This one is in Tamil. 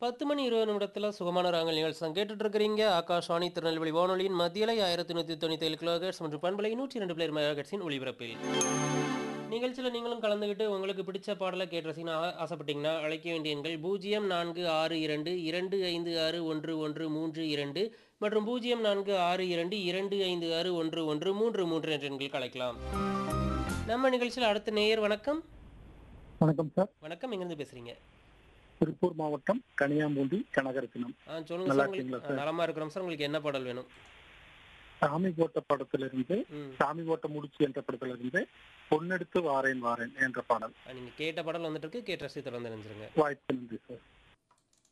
பத்து மணி இருபது நிமிடத்தில் சுகமான ராங்கல் நிகழ்ச்சி தான் கேட்டுட்டு இருக்கிறீங்க ஆகாஷ்வாணி திருநெல்வேலி வானொலியின் மத்தியலை ஆயிரத்தி நூற்றி தொண்ணூற்றி ஏழு கிலோஹெட்ஸ் மற்றும் பண்பலை நூற்றி ரெண்டு பிளேர் மெகாஹெட்ஸின் ஒளிபரப்பில் நிகழ்ச்சியில் நீங்களும் கலந்துக்கிட்டு உங்களுக்கு பிடிச்ச பாடலை கேட்டு ரசிக்கணும் ஆ- ஆசைப்பட்டீங்கன்னா அழைக்க வேண்டிய எண்கள் பூஜ்ஜியம் நான்கு ஆறு இரண்டு இரண்டு ஐந்து ஆறு ஒன்று ஒன்று மூன்று இரண்டு மற்றும் பூஜ்ஜியம் நான்கு ஆறு இரண்டு இரண்டு ஐந்து ஆறு ஒன்று ஒன்று மூன்று மூன்று என்ற எண்களுக்கு அழைக்கலாம் நம்ம நிகழ்ச்சியில் அடுத்த நேயர் வணக்கம் வணக்கம் சார் வணக்கம் எங்கேருந்து பேசுறீங்க திருப்பூர் மாவட்டம் கனியாம்பூண்டி கனகரத்தினம் ஆ சொல்லுங்க நல்லா சார் உங்களுக்கு இருக்கீங்களா சார்? நலமா இருக்கிறோம் சார் உங்களுக்கு என்ன பாடல் வேணும் சாமி போட்ட படத்திலிருந்து ம் சாமி போட்ட முடிச்சு என்ற படத்திலிருந்து பொன்னெடுத்து வாரேன் வாரேன் என்ற பாடல் நீங்க கேட்ட பாடல் வந்துட்டு இருக்கு கேட்ட ரசித்து வந்து நினைச்சிருங்க வாய்ப்பு நன்றி சார்